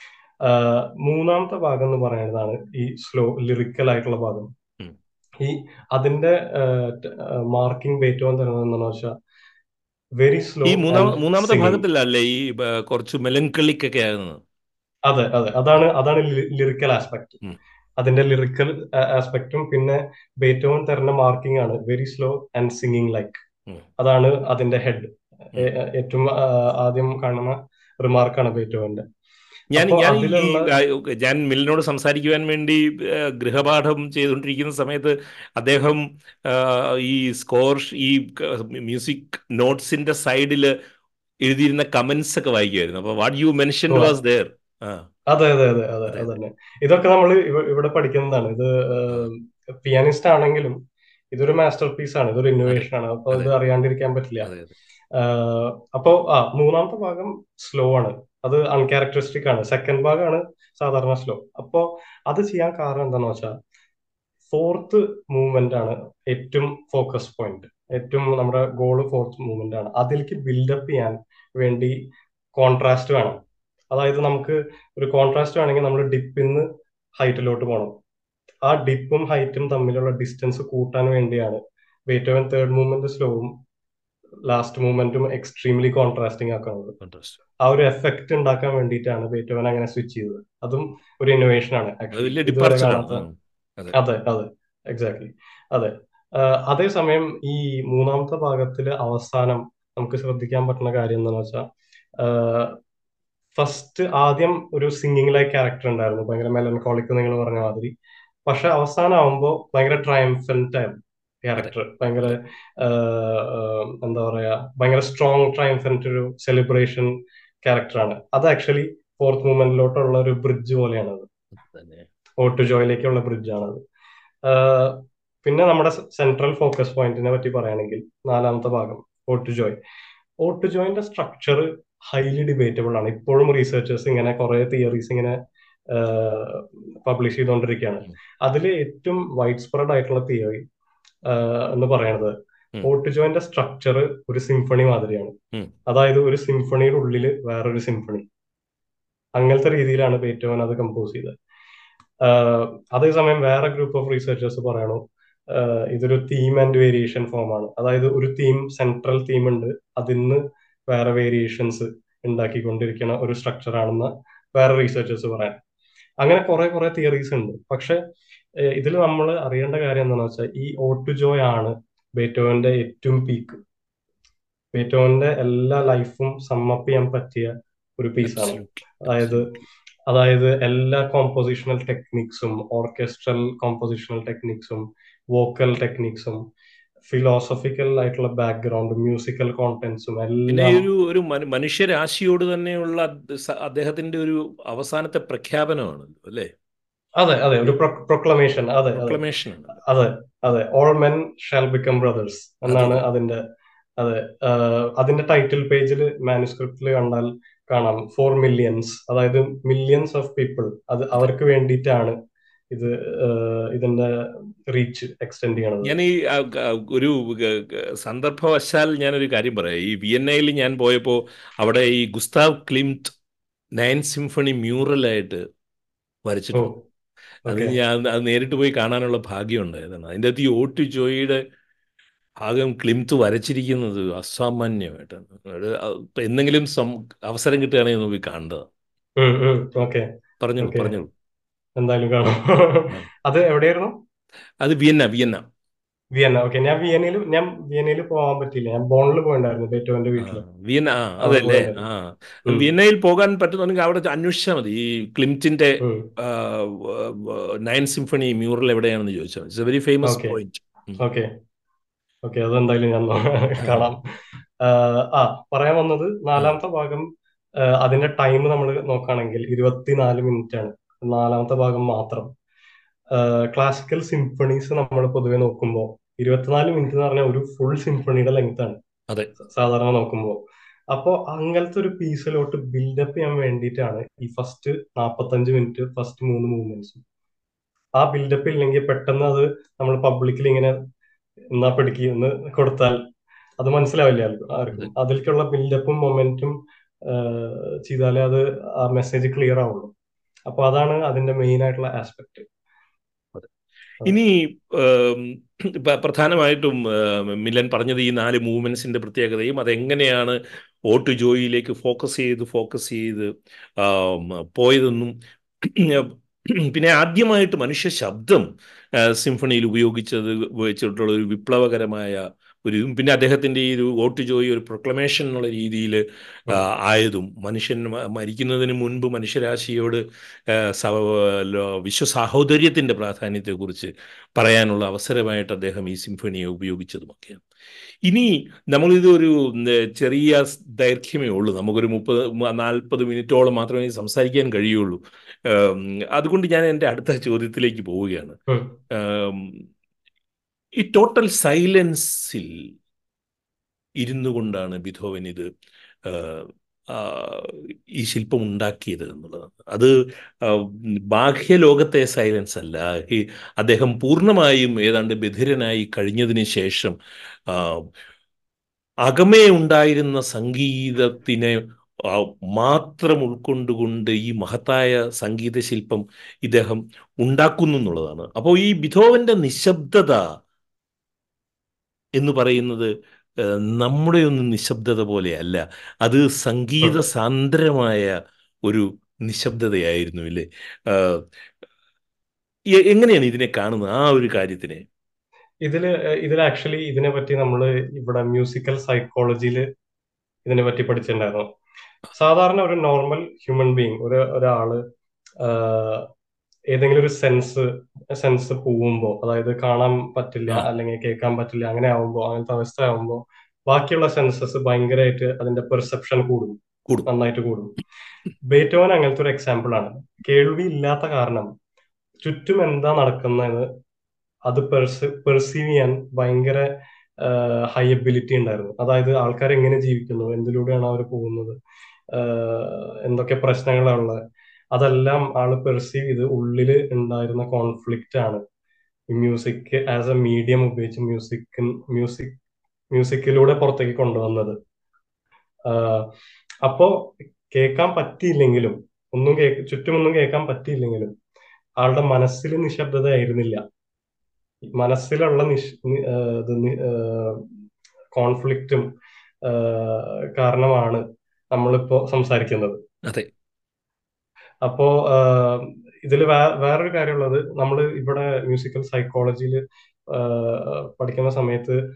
ആഹ് മൂന്നാമത്തെ ഭാഗം എന്ന് പറയുന്നതാണ് ഈ സ്ലോ ലിറിക്കൽ ആയിട്ടുള്ള ഭാഗം ഉം. ഈ അതിന്റെ മാർക്കിംഗ് ബേറ്റോവൻ തരുന്നത് എന്താണെന്ന് വെച്ചാൽ വെരി സ്ലോ ഈ മൂന്നാമ ആൻഡ് മൂന്നാമത്തെ സിംഗിങ് ഭാഗത്തിലല്ലേ ഈ ബ- കുറച്ച് മെലങ്കളിക് ഒക്കെ ആകുന്നത് അതെ അതെ അതാണ് അതാണ് ലിറിക്കൽ ആസ്പെക്ട് ഉം. അതിന്റെ ലിറിക്കൽ ആസ്പെക്റ്റും പിന്നെ ബേറ്റോവൻ തരുന്ന മാർക്കിംഗ് ആണ് very slow and singing like ഉം. അതാണ് അതിന്റെ ഹെഡ് ഉം. ഏറ്റവും ആ, ആദ്യം കാണുന്ന റിമാർക്കാണ് ബേറ്റോവന്റെ ഞാൻ അപ്പോ ഞാൻ ഈ അതിലുള്ള ആ, ഞാൻ മില്ലിനോട് സംസാരിക്കുവാൻ വേണ്ടി ആ, ഗൃഹപാഠം ചെയ്തുകൊണ്ടിരിക്കുന്ന സമയത്ത് അദ്ദേഹം ആ, ഈ സ്കോർ ഈ മ്യൂസിക് നോട്ട്സിന്റെ സൈഡിൽ എഴുതിയിരുന്ന കമന്റ്സ് ഒക്കെ വായിക്കുമായിരുന്നു അപ്പൊ what you mention oh, was there ആ അതെ അതെ അതെ അതെ അതെ അത് അതെ തന്നെ ഇതൊക്കെ നമ്മൾ ഇവിടെ പഠിക്കുന്നതാണ് ഇത് ആ പിയാനിസ്റ്റ് ആണെങ്കിലും ഇതൊരു മാസ്റ്റർ പീസ് ആണ് ഇതൊരു അതെ ഇന്നോവേഷൻ ആണ് അപ്പൊ അതെ ഇത് അറിയാണ്ടിരിക്കാൻ പറ്റില്ല അതെ അതെ ആഹ് അപ്പോ ആ മൂന്നാമത്തെ ഭാഗം സ്ലോ ആണ് അത് അൺക്യാരക്ടറിസ്റ്റിക് ആണ് സെക്കൻഡ് ഭാഗമാണ് സാധാരണ സ്ലോ അപ്പോ അത് ചെയ്യാൻ കാരണം എന്താണെന്ന് വെച്ചാൽ ഫോർത്ത് മൂവ്മെന്റ് ആണ് ഏറ്റവും ഫോക്കസ് പോയിന്റ് ഏറ്റവും നമ്മുടെ ഗോൾ ഫോർത്ത് മൂവ്മെന്റ് ആണ് അതിലേക്ക് ബിൽഡപ്പ് ചെയ്യാൻ വേണ്ടി കോൺട്രാസ്റ്റ് വേണം അതായത് നമുക്ക് ഒരു കോൺട്രാസ്റ്റ് വേണമെങ്കിൽ നമ്മൾ ഡിപ്പിന്ന് ഹൈറ്റിലോട്ട് പോകണം ആ ഡിപ്പും ഹൈറ്റും തമ്മിലുള്ള ഡിസ്റ്റൻസ് കൂട്ടാൻ വേണ്ടിയാണ് ബേറ്റോവൻ തേർഡ് മൂവ്മെന്റ് സ്ലോവും ലാസ്റ്റ് മൂവ്മെന്റും എക്സ്ട്രീംലി കോൺട്രാസ്റ്റിംഗ് ആക്കുന്നത് Interesting. ആ ഒരു എഫക്റ്റ് ഉണ്ടാക്കാൻ വേണ്ടിയിട്ടാണ് ബേറ്റോവൻ അങ്ങനെ സ്വിച്ച് ചെയ്തത് അതും ഒരു ഇന്നോവേഷൻ ആണ് അത് ആക്ച്വലി വലിയ ഇതുവരെ ഡിപ്പാർച്ചർ ആണ് കാണാത്ത ഉം. അതെ അതെ അതെ എക്സാക്ട്ലി അതെ ആഹ് അതേസമയം ഈ മൂന്നാമത്തെ ഭാഗത്തില് അവസാനം നമുക്ക് ശ്രദ്ധിക്കാൻ പറ്റുന്ന കാര്യം എന്താണെന്ന് വെച്ചാൽ ഫസ്റ്റ് ആദ്യം ഒരു സിംഗിങ് ലൈക്ക് ക്യാരക്ടർ ഉണ്ടായിരുന്നു ഭയങ്കര മെലൻകോളിക് നിങ്ങൾ പറഞ്ഞ മാതിരി പക്ഷെ അവസാനം ആവുമ്പോൾ ഭയങ്കര ട്രയംഫന്റ് ആയിരുന്നു അതെ ക്യാരക്ടർ ഭയങ്കര അതെ ആഹ്, ആഹ്, എന്താ പറയാ ഭയങ്കര സ്ട്രോങ് ട്രയംഫന്റ് ഒരു സെലിബ്രേഷൻ ക്യാരക്ടറാണ് അത് ആക്ച്വലി ഫോർത്ത് മൂവ്മെന്റിലോട്ടുള്ള ഒരു ബ്രിഡ്ജ് പോലെയാണ് അത് അത് തന്നെ ഓട്ടു ജോയിലേക്കുള്ള ബ്രിഡ്ജ് ആണത് ആഹ് പിന്നെ നമ്മുടെ സെൻട്രൽ ഫോക്കസ് പോയിന്റിനെ പറ്റി പറയുകയാണെങ്കിൽ നാലാമത്തെ ഭാഗം ഓട്ടു ജോയ് ഓട്ടു ജോയിന്റെ സ്ട്രക്ചർ ഹൈലി ഡിബേറ്റബിൾ ആണ് ഇപ്പോഴും റീസെർച്ചേഴ്സ് ഇങ്ങനെ കുറെ തിയറീസ് ഇങ്ങനെ പബ്ലിഷ് ചെയ്തുകൊണ്ടിരിക്കുകയാണ് ഉം. അതിൽ ഏറ്റവും വൈഡ് സ്പ്രെഡ് ആയിട്ടുള്ള തിയറി എന്ന് പറയുന്നത് ഉം. ഓട്ടു ജോയിന്റെ സ്ട്രക്ചർ ഒരു സിംഫണി മാതിരിയാണ് ഉം. അതായത് ഒരു സിംഫണിയുടെ ഉള്ളിൽ വേറൊരു സിംഫണി അങ്ങനത്തെ രീതിയിലാണ് ബേറ്റോവൻ അത് കമ്പോസ് ചെയ്തത് ആഹ് അതേസമയം വേറെ ഗ്രൂപ്പ് ഓഫ് റീസെർച്ചേഴ്സ് പറയണു ആഹ് ഇതൊരു തീം ആൻഡ് വേരിയേഷൻ ഫോം ആണ് അതായത് ഒരു തീം സെൻട്രൽ തീം ഉണ്ട് അതിന്ന് വേറെ വേരിയേഷൻസ് ഉണ്ടാക്കിക്കൊണ്ടിരിക്കുന്ന ഒരു സ്ട്രക്ചർ ആണെന്ന് വേറെ റീസെർച്ചേഴ്സ് പറയാൻ അങ്ങനെ കുറെ കുറെ തിയറീസ് ഉണ്ട് പക്ഷെ ഇതിൽ നമ്മൾ അറിയേണ്ട കാര്യം എന്താണെന്ന് വെച്ചാൽ ഈ ഓട്ടു ജോയ് ആണ് ബേറ്റോവന്റെ ഏറ്റവും പീക്ക് ബീറ്റോവന്റെ എല്ലാ ലൈഫും സമ്മപ്പ് ചെയ്യാൻ പറ്റിയ ഒരു പീസാണ് അബ്സല്യൂട്ട്ലി അതായത് അതായത് എല്ലാ കോമ്പോസിഷണൽ ടെക്നിക്സും ഓർക്കസ്ട്രൽ കോമ്പോസിഷണൽ ടെക്നിക്സും വോക്കൽ ടെക്നിക്സും ഫിലോസഫിക്കൽ ആയിട്ടുള്ള ബാക്ക്ഗ്രൗണ്ട് മ്യൂസിക്കൽ കോണ്ടന്റ്സും പിന്നെ ഈ എല്ലാം ഒരു ഒരു മനു- മനുഷ്യരാശിയോട് തന്നെയുള്ള അദ് സ- അദ്ദേഹത്തിന്റെ ഒരു അവസാനത്തെ പ്രഖ്യാപനമാണല്ലോ അല്ലേ അതെ അതെ ഒരു പ്രൊക്ലമേഷൻ അതെ അതെ പ്രൊക്ലമേഷൻ ആണ് അതെ അതെ all men shall become brothers അതെ എന്നാണ് അതിന്റെ അതെ ആഹ് അതിന്റെ ടൈറ്റിൽ പേജിൽ മാനുസ്ക്രിപ്റ്റിൽ കണ്ടാൽ കാണാം ഫോർ മില്യൺസ് അതായത് മില്യൺസ് ഓഫ് പീപ്പിൾ അത് അവർക്ക് വേണ്ടിയിട്ടാണ് ഇത് ആഹ് ഇതിന്റെ റീച്ച് എക്സ്റ്റെൻഡ് ചെയ്യണത് ഞാൻ ഈ ആ, ഗ- ഒരു ഗ- ഗ- സന്ദർഭവശാൽ ഞാനൊരു കാര്യം പറയാം ഈ വിയന്നയിൽ ഞാൻ പോയപ്പോൾ അവിടെ ഈ ഗുസ്താവ് ക്ലിംറ്റ് നയൻ സിംഫണി മ്യൂറലായിട്ട് ഓ വരച്ചിട്ടുണ്ട് അത് ഓക്കെ ഞാൻ അത് നേരിട്ട് പോയി കാണാനുള്ള ഭാഗ്യം ഉണ്ടായതാണ് അതിൻ്റെ അകത്ത് ഈ ഓട്ടു ജോയിയുടെ ഭാഗം ക്ലിംത്ത് വരച്ചിരിക്കുന്നത് അസാമാന്യമായിട്ടാണ് അത് ഇപ്പൊ എന്തെങ്കിലും സം അവസരം കിട്ടുകയാണെങ്കിൽ ഒന്ന് പോയി കാണേണ്ടത് ഓക്കെ പറഞ്ഞോളൂ ഓക്കെ പറഞ്ഞോളൂ എന്തായാലും കാണാം ആ. അത് എവിടെയായിരുന്നു അത് വിയന്ന വിയന്ന വിയന്ന ഓക്കെ ഞാൻ വിയന്നയിൽ ഞാൻ വിയന്നയിൽ പോകാൻ പറ്റിയില്ല ഞാൻ ബോണിൽ പോയിണ്ടായിരുന്നു ബേറ്റോവന്റെ ആ വീട്ടില് വിയന്ന ആ അവിടെ അതല്ലേ ആ പോയിണ്ടായിരുന്നു ഉം, വിയന്നയിൽ പോകാൻ പറ്റുന്നുണ്ടെങ്കിൽ അവിടെ അന്വേഷിച്ചാൽ മതി ഈ ക്ലിംറ്റിന്റെ ഉം. നയൻ സിംഫണി മ്യൂറൽ എവിടെയാണെന്ന് ചോദിച്ചാൽ it's a very famous okay point okay okay അതെന്തായാലും ഞാൻ നോ- കാണാം ആഹ് ആ പറയാൻ വന്നത് നാലാമത്തെ ഭാഗം ആഹ് അതിന്റെ ടൈം നമ്മൾ നോക്കുകയാണെങ്കിൽ ഇരുപത്തിനാല് മിനിറ്റ് ആണ് നാലാമത്തെ ഭാഗം മാത്രം ക്ലാസിക്കൽ സിംഫണീസ് നമ്മൾ പൊതുവെ നോക്കുമ്പോൾ ഇരുപത്തിനാല് മിനിറ്റ് എന്ന് പറഞ്ഞാൽ ഒരു ഫുൾ സിംഫണിയുടെ ലെങ്ത് ആണ് അതെ സ- സാധാരണ നോക്കുമ്പോൾ അപ്പോൾ അങ്ങനത്തെ ഒരു പീസിലോട്ട് ബിൽഡപ്പ് ചെയ്യാൻ വേണ്ടിയിട്ടാണ് ഈ ഫസ്റ്റ് നാൽപ്പത്തഞ്ച് മിനിറ്റ് ഫസ്റ്റ് മൂന്ന് മൂവ്മെന്റ്സും ആ ബിൽഡപ്പ് ഇല്ലെങ്കിൽ പെട്ടെന്ന് അത് നമ്മൾ പബ്ലിക്കിൽ ഇങ്ങനെ എന്നാ പിടിക്ക് എന്ന് കൊടുത്താൽ അത് മനസ്സിലാവില്ല ആർക്കും അതെ ആർക്കും അതിലേക്കുള്ള ബിൽഡപ്പും മൊമെന്റും ചെയ്താലേ അത് ആ മെസ്സേജ് ക്ലിയർ ആവുള്ളൂ അപ്പൊ അതാണ് അതിന്റെ മെയിൻ ആയിട്ടുള്ള ആസ്പെക്ട് അതെ ഇനി ഏം, പ- പ്രധാനമായിട്ടും ഏം, മിലൻ പറഞ്ഞത് ഈ നാല് മൂവ്മെന്റ്സിന്റെ പ്രത്യേകതയും അതെങ്ങനെയാണ് ഓട്ട് ജോയിയിലേക്ക് ഫോക്കസ് ചെയ്ത് ഫോക്കസ് ചെയ്ത് ആം, പോയതെന്നും പിന്നെ ആദ്യമായിട്ട് മനുഷ്യ ശബ്ദം ആ, സിംഫണിയിൽ ഉപയോഗിച്ചത് ഉപയോഗിച്ചിട്ടുള്ള ഒരു വിപ്ലവകരമായ ഒരു ഇതും പിന്നെ അദ്ദേഹത്തിൻ്റെ ഈ ഒരു വോട്ട് ജോയി ഒരു പ്രൊക്ലമേഷൻ എന്നുള്ള രീതിയിൽ ആയതും മനുഷ്യൻ മ- മരിക്കുന്നതിന് മുൻപ് മനുഷ്യരാശിയോട് ആ, സ- ലോ- വിശ്വസാഹോദര്യത്തിൻ്റെ പ്രാധാന്യത്തെക്കുറിച്ച് പറയാനുള്ള അവസരമായിട്ട് അദ്ദേഹം ഈ സിംഫണിയെ ഉപയോഗിച്ചതുമൊക്കെയാണ് ഇനി നമ്മളിത് ഒരു ഉം, ചെറിയ സ് ദൈർഘ്യമേ ഉള്ളൂ നമുക്കൊരു മുപ്പത് നാൽപ്പത് മിനിറ്റോളം മാത്രമേ സംസാരിക്കാൻ കഴിയുള്ളൂ ഉം, അതുകൊണ്ട് ഞാൻ എൻ്റെ അടുത്ത ചോദ്യത്തിലേക്ക് പോവുകയാണ് ഉം, ഈ ടോട്ടൽ സൈലൻസിൽ ഇരുന്നു കൊണ്ടാണ് ബിഥോവൻ ഇത് ആ, ആ, ഈ ശില്പം ഉണ്ടാക്കിയത് എന്നുള്ളതാണ് അത് ആ, ബാഹ്യലോകത്തെ സൈലൻസ് അല്ല ഈ അദ്ദേഹം പൂർണ്ണമായും ഏതാണ്ട് ബധിരനായി കഴിഞ്ഞതിന് ശേഷം ആ, അകമേ ഉണ്ടായിരുന്ന സംഗീതത്തിനെ ആ, മാത്രം ഉൾക്കൊണ്ടുകൊണ്ട് ഈ മഹത്തായ സംഗീത ശില്പം ഇദ്ദേഹം ഉണ്ടാക്കുന്നു എന്നുള്ളതാണ് അപ്പോൾ ഈ ബിഥോവന്റെ നിശബ്ദത എന്ന് പറയുന്നത് ഏഹ്, നമ്മുടെ ഒന്നും നിശബ്ദത പോലെയല്ല അത് സംഗീത സാന്ദ്രമായ ഒരു നിശബ്ദതയായിരുന്നു ഇല്ലേ ആഹ്, എ- എങ്ങനെയാണ് ഇതിനെ കാണുന്നത് ആ ഒരു കാര്യത്തിനെ ഇതില് ഇതിൽ ആക്ച്വലി ഇതിനെ പറ്റി നമ്മൾ ഇവിടെ മ്യൂസിക്കൽ സൈക്കോളജിയിൽ ഇതിനെ പറ്റി പഠിച്ചിട്ടുണ്ടായിരുന്നു സാധാരണ ഒരു നോർമൽ ഹ്യൂമൻ ബീങ് ഒരു ഒരാള് ആഹ്, ഏതെങ്കിലും ഒരു സെൻസ് സെൻസ് പോവുമ്പോൾ അതായത് കാണാൻ പറ്റില്ല ആ അല്ലെങ്കിൽ കേൾക്കാൻ പറ്റില്ല അങ്ങനെ ആവുമ്പോൾ അങ്ങനത്തെ അവസ്ഥ ആവുമ്പോൾ ബാക്കിയുള്ള സെൻസസ് ഭയങ്കരമായിട്ട് അതിന്റെ പെർസെപ്ഷൻ കൂടും കൂടും നന്നായിട്ട് കൂടും ബേറ്റോവൻ അങ്ങനത്തെ ഒരു എക്സാമ്പിൾ ആണ് കേൾവി ഇല്ലാത്ത കാരണം ചുറ്റും എന്താ നടക്കുന്നതെന്ന് അത് പെർസീവ് ചെയ്യാൻ ഭയങ്കര ഹൈ എബിലിറ്റി ഉണ്ടായിരുന്നു അതായത് ആൾക്കാർ എങ്ങനെ ജീവിക്കുന്നു എന്തിലൂടെയാണ് അവർ പോകുന്നത് ആഹ് എന്തൊക്കെ പ്രശ്നങ്ങളാണ് ഉള്ളത് അതെല്ലാം ആള് പെർസീവ് ചെയ്ത് ഉള്ളിൽ ഉണ്ടായിരുന്ന കോൺഫ്ലിക്റ്റ് ആണ് ഈ മ്യൂസിക് ആസ് എ മീഡിയം ഉപയോഗിച്ച് മ്യൂസിക് മ്യൂസിക് മ്യൂസിക്കിലൂടെ പുറത്തേക്ക് കൊണ്ടുവന്നത് ആഹ് അപ്പോ കേൾക്കാൻ പറ്റിയില്ലെങ്കിലും ഒന്നും കേ ചുറ്റുമൊന്നും കേൾക്കാൻ പറ്റിയില്ലെങ്കിലും ആളുടെ മനസ്സിൽ നിശബ്ദത ആയിരുന്നില്ല മനസ്സിലുള്ള നിഷ് നി- ആഹ് ഇത് നി- ആഹ് കോൺഫ്ലിക്റ്റും ആഹ് കാരണമാണ് നമ്മളിപ്പോ സംസാരിക്കുന്നത് അതെ അപ്പോ ആഹ് ഇതില് വേ വേറൊരു കാര്യമുള്ളത് നമ്മൾ ഇവിടെ മ്യൂസിക്കൽ സൈക്കോളജിയിൽ പഠിക്കുന്ന സമയത്ത്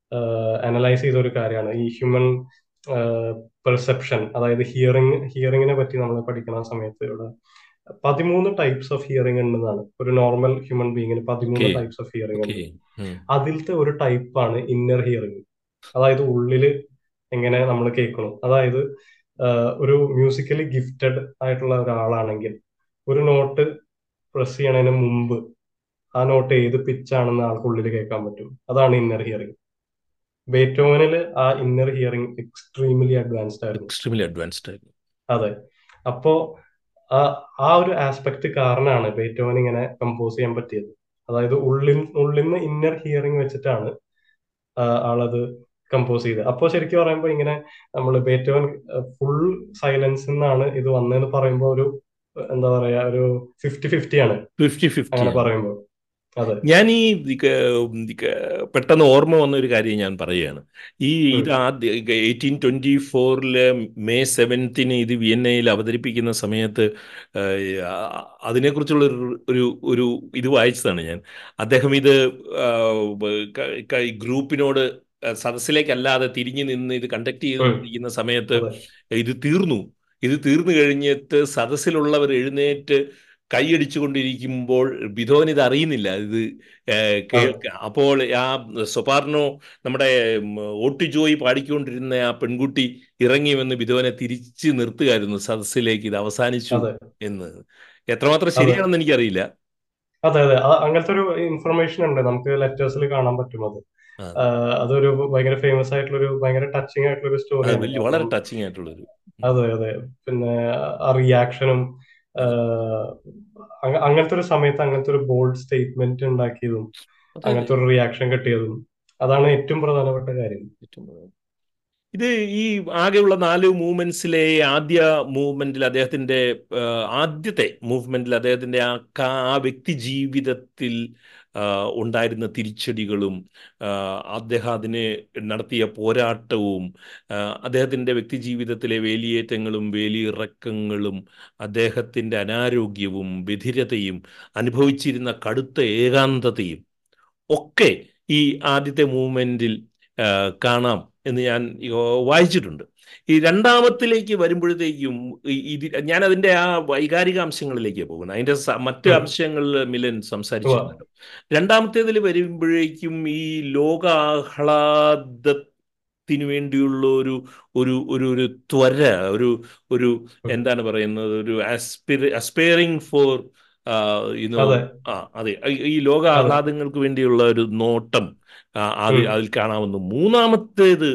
അനലൈസ് ചെയ്ത ഒരു കാര്യമാണ് ഈ ഹ്യൂമൻ പെർസെപ്ഷൻ അതായത് ഹിയറിംഗ് ഹിയറിങ്ങിനെ പറ്റി നമ്മൾ പഠിക്കുന്ന സമയത്ത് ഇവിടെ പതിമൂന്ന് ടൈപ്സ് ഓഫ് ഹിയറിംഗ് ഉണ്ടെന്നാണ് ഒരു നോർമൽ ഹ്യൂമൻ ബീങ്ങിന് പതിമൂന്ന് ഓക്കെ ടൈപ്സ് ഓഫ് ഹിയറിംഗ് ഉണ്ട് ഓക്കെ ഉം. അതിലത്തെ ഒരു ടൈപ്പാണ് ഇന്നർ ഹിയറിംഗ് അതായത് ഉള്ളില് എങ്ങനെ നമ്മൾ കേൾക്കണം അതായത് ആഹ് ഒരു മ്യൂസിക്കലി ഗിഫ്റ്റഡ് ആയിട്ടുള്ള ഒരാളാണെങ്കിൽ ഒരു നോട്ട് പ്രസ് ചെയ്യണതിന് മുമ്പ് ആ നോട്ട് ഏത് പിച്ചാണെന്ന് ആൾക്ക് ഉള്ളിൽ കേൾക്കാൻ പറ്റും അതാണ് ഇന്നർ ഹിയറിംഗ് ബേറ്റോവനിൽ ആ ഇന്നർ ഹിയറിംഗ് എക്സ്ട്രീംലി അഡ്വാൻസ്ഡ് ആയിരുന്നു എക്സ്ട്രീംലി അഡ്വാൻസ്ഡ് ആയിരുന്നു അതെ അപ്പോ ആ ആ ഒരു ആസ്പെക്ട് കാരണമാണ് ബേറ്റോവൻ ഇങ്ങനെ കമ്പോസ് ചെയ്യാൻ പറ്റിയത് അതായത് ഉള്ളിൽ ഉള്ളിൽ നിന്ന് ഇന്നർ ഹിയറിംഗ് വെച്ചിട്ടാണ് ആ, ആളത് കമ്പോസ് ചെയ്തത് അപ്പോൾ ശരിക്കും പറയുമ്പോൾ ഇങ്ങനെ നമ്മൾ ബേറ്റോവൻ ഫുൾ സൈലൻസ് നിന്നാണ് ഇത് വന്നതെന്ന് പറയുമ്പോൾ ഒരു എന്താ പറയാ ഒരു ഫിഫ്റ്റി ഫിഫ്റ്റി ആണ് ഫിഫ്റ്റി ഫിഫ്റ്റി അങ്ങനെ ആണ് പറയുമ്പോൾ അതെ ഞാൻ ഈ ഇത് ഇത് പെട്ടെന്ന് ഓർമ്മ വന്ന ഒരു കാര്യം ഞാൻ പറയുകയാണ് ഈ ഉം, ഇത് ആദ്യ എയ്റ്റീൻ ട്വന്റി ഫോറില് മെയ് സെവൻത്തിന് ഇത് വിയന്നയിൽ അവതരിപ്പിക്കുന്ന സമയത്ത് ഏഹ്, ആ- അതിനെക്കുറിച്ചുള്ള ഒരു ഒരു ഒരു ഇത് വായിച്ചതാണ് ഞാൻ അദ്ദേഹം ഇത് ആഹ്, ക- ക- ഈ ഗ്രൂപ്പിനോട് സദസ്സിലേക്കല്ലാതെ തിരിഞ്ഞു നിന്ന് ഇത് കണ്ടക്ട് ഉം, ചെയ്തുകൊണ്ടിരിക്കുന്ന സമയത്ത് അതെ ഇത് തീർന്നു ഇത് തീർന്നു കഴിഞ്ഞിട്ട് സദസ്സിലുള്ളവർ എഴുന്നേറ്റ് കൈയടിച്ചുകൊണ്ടിരിക്കുമ്പോൾ ബിധോൻ ഇത് അറിയുന്നില്ല ഇത് ഏഹ്, ആ കേൾക്ക അപ്പോൾ ആ സൊപാർണോ നമ്മുടെ ഉം, ഓട്ടി ജോയി പാടിക്കൊണ്ടിരുന്ന ആ പെൺകുട്ടി ഇറങ്ങി വന്ന് ബിധോനെ തിരിച്ച് നിർത്തുകയായിരുന്നു സദസ്സിലേക്ക് ഇത് അവസാനിച്ചു അതെ എന്ന് എത്രമാത്രം അതെ ശരിയാണെന്ന് എനിക്കറിയില്ല അതെ അതെ ആ- അങ്ങനത്തെ ഒരു ഇൻഫർമേഷൻ ഉണ്ട് നമുക്ക് ലെറ്റേഴ്സിൽ കാണാൻ പറ്റും അത് ആ, ആഹ് അതൊരു ഭയങ്കര ഫേമസ് ആയിട്ടുള്ള ഒരു ഭയങ്കര ടച്ചിങ് ആയിട്ടുള്ള ഒരു അത് സ്റ്റോറിയാണ് വലിയ വളരെ ടച്ചിങ് ആയിട്ടുള്ളൊരു ഉം. അതെ അതെ പിന്നെ ആ റിയാക്ഷനും അങ്ങനത്തെ ഒരു സമയത്ത് അങ്ങനത്തെ ഒരു ബോൾഡ് സ്റ്റേറ്റ്മെന്റ് ഉണ്ടാക്കിയതും അതെ അതെ അങ്ങനത്തെ ഒരു റിയാക്ഷൻ കിട്ടിയതും അതാണ് ഏറ്റവും പ്രധാനപ്പെട്ട കാര്യം ഏറ്റവും പ്രധാനം. ഇത് ഈ ആകെയുള്ള നാല് മൂവ്മെന്റ്സിലെ ആദ്യ മൂവ്മെന്റിൽ അദ്ദേഹത്തിന്റെ ആ, ആദ്യത്തെ മൂവ്മെന്റിൽ അദ്ദേഹത്തിന്റെ ആ കാ- ആ വ്യക്തി ജീവിതത്തിൽ ആ, ഉണ്ടായിരുന്ന തിരിച്ചടികളും ആ, അദ്ദേഹം അതിന് നടത്തിയ പോരാട്ടവും ആ, അദ്ദേഹത്തിന്റെ വ്യക്തി ജീവിതത്തിലെ വേലിയേറ്റങ്ങളും വേലിയിറക്കങ്ങളും അദ്ദേഹത്തിന്റെ അനാരോഗ്യവും ബധിരതയും അനുഭവിച്ചിരുന്ന കടുത്ത ഏകാന്തതയും ഒക്കെ ഈ ആദ്യത്തെ മൂവ്മെന്റിൽ കാണാം എന്ന് ഞാൻ ഈ, ഓ, വായിച്ചിട്ടുണ്ട് ഈ രണ്ടാമത്തിലേക്ക് വരുമ്പോഴത്തേക്കും ഈ- ഇത് ഞാൻ അതിന്റെ ആ വൈകാരിക അംശങ്ങളിലേക്ക് പോകുന്നത് അതിന്റെ സ- മറ്റ് ഉം. അംശങ്ങളിൽ മിലൻ ഉവ്വ. സംസാരിച്ചിരുന്നല്ലോ രണ്ടാമത്തേതിൽ വരുമ്പോഴേക്കും ഈ ലോക ആഹ്ലാദത്തിന് വേണ്ടിയുള്ള ഒരു ഒരു ഒരു ഒരു ത്വര ഒരു ഒരു ഉം. എന്താണ് പറയുന്നത് ഒരു ആസ്പിര അസ്പയറിങ് ഫോർ യുനോ അതെ ആ അതെ ഈ- ഈ ലോക അതെ ആഹ്ലാദങ്ങൾക്ക് വേണ്ടിയുള്ള ഒരു നോട്ടം ആ, അതിൽ ഉം. അതിൽ കാണാവുന്നു മൂന്നാമത്തേത്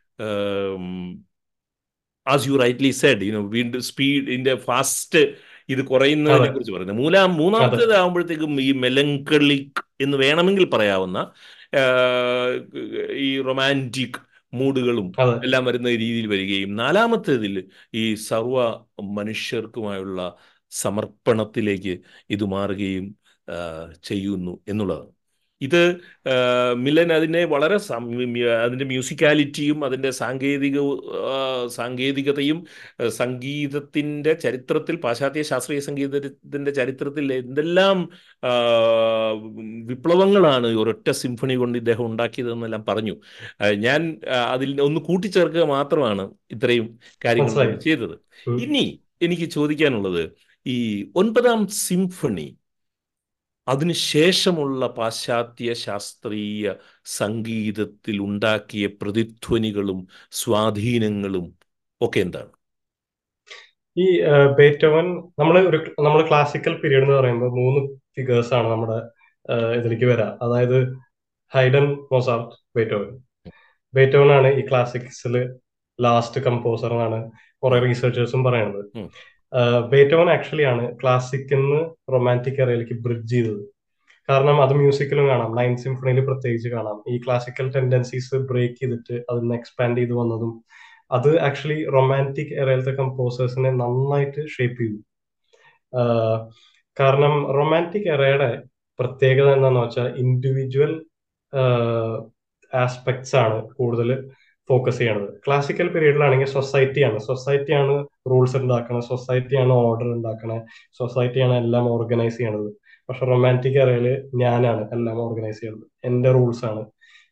as you rightly said you know വീണ്ടും സ്പീഡിന്റെ ഫാസ്റ്റ് ഇത് കുറയുന്നതിനെ അതെ കുറിച്ച് പറയുന്നത് മൂന്നാം അതെ മൂന്നാമത്തേത് ആകുമ്പോഴത്തേക്കും ഈ മെലങ്കളിക് എന്ന് വേണമെങ്കിൽ പറയാവുന്ന ആ, ഈ റൊമാൻറ്റിക് മൂഡുകളും അതെ എല്ലാം വരുന്ന രീതിയിൽ വരികയും നാലാമത്തേതിൽ ഈ സർവ മനുഷ്യർക്കുമായുള്ള സമർപ്പണത്തിലേക്ക് ഇത് മാറുകയും ആ, ചെയ്യുന്നു എന്നുള്ളതാണ് ഇത് ആ, മിലൻ അതിനെ വളരെ സം- മ്യ- അതിൻ്റെ മ്യൂസിക്കാലിറ്റിയും അതിൻ്റെ സാങ്കേതിക ആ, സാങ്കേതികതയും ആ, സംഗീതത്തിൻ്റെ ചരിത്രത്തിൽ പാശ്ചാത്യ ശാസ്ത്രീയ സംഗീതത്തിൻ്റെ ചരിത്രത്തിൽ എന്തെല്ലാം ആ, വിപ്ലവങ്ങളാണ് ഈ ഒരൊറ്റ സിംഫണി കൊണ്ട് ഇദ്ദേഹം ഉണ്ടാക്കിയതെന്നെല്ലാം പറഞ്ഞു ആ, ഞാൻ ആ, അതിൽ ഒന്ന് കൂട്ടിച്ചേർക്കുക മാത്രമാണ് ഇത്രയും കാര്യങ്ങൾ മനസ്സിലായി നമ്മൾ ചെയ്തത് ഉം. ഇനി എനിക്ക് ചോദിക്കാനുള്ളത് ഈ ഒൻപതാം സിംഫണി അതിനുശേഷമുള്ള പാശ്ചാത്യ ശാസ്ത്രീയ സംഗീതത്തിൽ ഉണ്ടാക്കിയ പ്രതിധ്വനികളും സ്വാധീനങ്ങളും ഒക്കെ എന്താണ് ഈ ആഹ്, ബേറ്റോവൻ നമ്മൾ ഒരു നമ്മൾ ക്ലാസിക്കൽ പീരീഡ് എന്ന് പറയുമ്പോൾ മൂന്ന് ഫിഗേഴ്സ് ആണ് നമ്മുടെ ആഹ്, ഇതിലേക്ക് വരാം അതായത് ഹൈഡൻ മൊസാർട്ട് ബേറ്റോവൻ ബേറ്റോവൻ ആണ് ഈ ക്ലാസിക്സിൽ ലാസ്റ്റ് കമ്പോസർ എന്നാണ് കുറെ റീസെർച്ചേഴ്സും പറയുന്നത് ഉം. ആഹ്, ബേറ്റോവൻ ആക്ച്വലി ആണ് ക്ലാസിക്കിൽ നിന്ന് റൊമാൻറ്റിക് എറയിലേക്ക് ബ്രിഡ്ജ് ചെയ്തത് കാരണം അത് മ്യൂസിക്കിലും കാണാം നയൻ സിംഫണിയിൽ പ്രത്യേകിച്ച് കാണാം ഈ ക്ലാസിക്കൽ ടെൻഡൻസീസ് ബ്രേക്ക് ചെയ്തിട്ട് അതിന് എക്സ്പാൻഡ് ചെയ്ത് വന്നതും അത് ആക്ച്വലി റൊമാൻറ്റിക് എറയിലത്തെ കമ്പോസേഴ്സിനെ നന്നായിട്ട് ഷേപ്പ് ചെയ്തു ആഹ് കാരണം റൊമാൻറ്റിക് എറയുടെ പ്രത്യേകത എന്താണെന്ന് വെച്ചാൽ ഇൻഡിവിജ്വൽ ആസ്പെക്ട്സ് ആണ് കൂടുതൽ ഫോക്കസ് ചെയ്യണത് ക്ലാസിക്കൽ പീരീഡിലാണെങ്കിൽ സൊസൈറ്റിയാണ് സൊസൈറ്റിയാണ് റൂൾസ് ഉണ്ടാക്കുന്നത് സൊസൈറ്റിയാണ് ഓർഡർ ഉണ്ടാക്കുന്നത് സൊസൈറ്റിയാണ് എല്ലാം ഓർഗനൈസ് ചെയ്യണത് പക്ഷെ റൊമാൻറ്റിക് എറയിൽ ഞാനാണ് എല്ലാം ഓർഗനൈസ് ചെയ്യുന്നത് എന്റെ റൂൾസ് ആണ്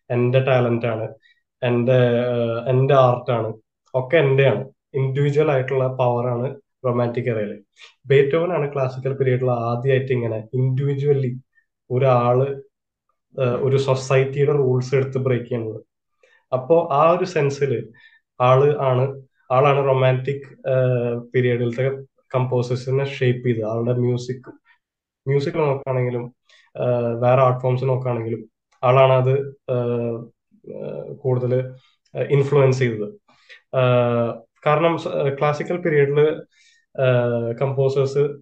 എൻ്റെ ടാലന്റ് ആണ് എൻ്റെ എൻ്റെ ആർട്ടാണ് ഒക്കെ എൻ്റെയാണ് ഇൻഡിവിജ്വൽ ആയിട്ടുള്ള പവറാണ് റൊമാൻറ്റിക് എറയില് ബേറ്റോവനാണ് ക്ലാസിക്കൽ പീരീഡിൽ ആദ്യമായിട്ട് ഇങ്ങനെ ഇൻഡിവിജ്വലി ഒരാള് ഒരു സൊസൈറ്റിയുടെ റൂൾസ് എടുത്ത് ബ്രേക്ക് ചെയ്യുന്നത് അപ്പോ ആ ഒരു സെൻസിൽ ആള് ആണ് ആളാണ് റൊമാൻറ്റിക് പീരീഡിലത്തെ കമ്പോസേഴ്സിനെ ഷേപ്പ് ചെയ്തത് ആളുടെ മ്യൂസിക് മ്യൂസിക് നോക്കുകയാണെങ്കിലും വേറെ ആർട്ട് ഫോംസ് നോക്കുകയാണെങ്കിലും ആളാണ് അത് കൂടുതൽ ഇൻഫ്ലുവൻസ് ചെയ്തത് കാരണം ക്ലാസിക്കൽ പീരീഡിൽ കമ്പോസേഴ്സ്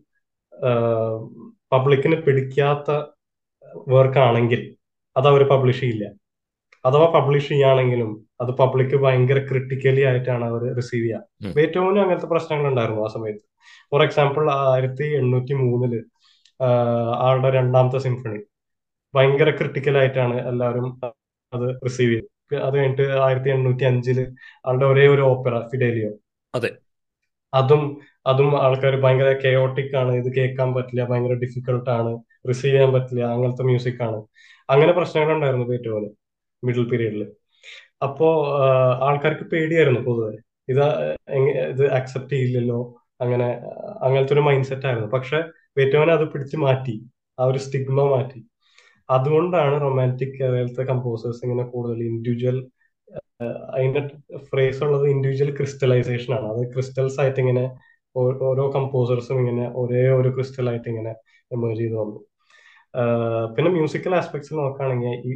പബ്ലിക്കിന് പിടിക്കാത്ത വർക്ക് ആണെങ്കിൽ അത് അവർ പബ്ലിഷ് ചെയ്യില്ല അഥവാ പബ്ലിഷ് ചെയ്യുകയാണെങ്കിലും അത് പബ്ലിക് ഭയങ്കര ക്രിട്ടിക്കലി ആയിട്ടാണ് അവർ റിസീവ് ചെയ്യുക ബേറ്റോവിന് അങ്ങനത്തെ പ്രശ്നങ്ങൾ ഉണ്ടായിരുന്നു ആ സമയത്ത് ഫോർ എക്സാമ്പിൾ ആയിരത്തി എണ്ണൂറ്റി മൂന്നില് ആളുടെ രണ്ടാമത്തെ സിംഫണി ഭയങ്കര ക്രിട്ടിക്കൽ ആയിട്ടാണ് എല്ലാവരും അത് റിസീവ് ചെയ്തത് അത് കഴിഞ്ഞിട്ട് ആയിരത്തി എണ്ണൂറ്റി അഞ്ചില് ആളുടെ ഒരേ ഒരു ഓപ്പറ ഫിഡേലിയോ അതെ അതും അതും ആൾക്കാർ ഭയങ്കര കെയോട്ടിക് ആണ് ഇത് കേൾക്കാൻ പറ്റില്ല ഭയങ്കര ഡിഫിക്കൽട്ട് ആണ് റിസീവ് ചെയ്യാൻ പറ്റില്ല അങ്ങനത്തെ മ്യൂസിക് ആണ് അങ്ങനെ പ്രശ്നങ്ങൾ ഉണ്ടായിരുന്നു ബേറ്റോവിന് മിഡിൽ പീരീഡിൽ അപ്പോ ആൾക്കാർക്ക് പേടിയായിരുന്നു പൊതുവെ ഇത് ഇത് അക്സെപ്റ്റ് ചെയ്യില്ലല്ലോ അങ്ങനെ അങ്ങനത്തെ ഒരു മൈൻഡ് സെറ്റ് ആയിരുന്നു പക്ഷെ ബേറ്റോവൻ അത് പിടിച്ചു മാറ്റി ആ ഒരു സ്റ്റിഗ്മ മാറ്റി അതുകൊണ്ടാണ് റൊമാൻറ്റിക് കേരളത്തെ കമ്പോസേഴ്സ് ഇങ്ങനെ കൂടുതൽ ഇൻഡിവിജ്വൽ അതിന്റെ ഫ്രേസ് ഉള്ളത് ഇൻഡിവിജ്വൽ ക്രിസ്റ്റലൈസേഷൻ ആണ് അത് ക്രിസ്റ്റൽസ് ആയിട്ട് ഇങ്ങനെ ഓരോ കമ്പോസേഴ്സും ഇങ്ങനെ ഒരേ ഒരു ക്രിസ്റ്റൽ ആയിട്ട് ഇങ്ങനെ എമേജ് ചെയ്ത് വന്നു പിന്നെ മ്യൂസിക്കൽ ആസ്പെക്ട്സിൽ നോക്കുകയാണെങ്കിൽ ഈ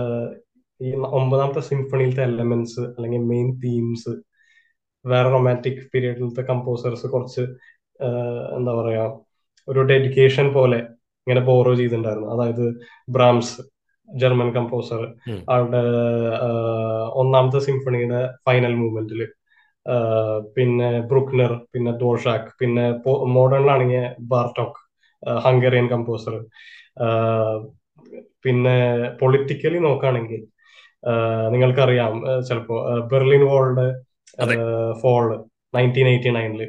ഈ ഒമ്പതാമത്തെ സിംഫണിയിലത്തെ എലമെന്റ്സ് അല്ലെങ്കിൽ മെയിൻ തീംസ് വേറെ റൊമാൻറ്റിക് പീരീഡിലത്തെ കമ്പോസേഴ്സ് കുറച്ച് എന്താ പറയാ ഒരു ഡെഡിക്കേഷൻ പോലെ ഇങ്ങനെ ബോറോ ചെയ്തിട്ടുണ്ടായിരുന്നു അതായത് ബ്രാംസ് ജർമ്മൻ കമ്പോസർ ആളുടെ ഒന്നാമത്തെ സിംഫണിയുടെ ഫൈനൽ മൂവ്മെന്റിൽ പിന്നെ ബ്രുക്നർ പിന്നെ ദോഷാക്ക് പിന്നെ മോഡേണിലാണെങ്കിൽ ബാർട്ടോക്ക് ഹംഗേറിയൻ കമ്പോസർ പിന്നെ പൊളിറ്റിക്കലി നോക്കുകയാണെങ്കിൽ നിങ്ങൾക്കറിയാം ചിലപ്പോ ബെർലിൻ വാളിന്റെ ഫോൾ നയൻറ്റീൻ എയ്റ്റി നയനില്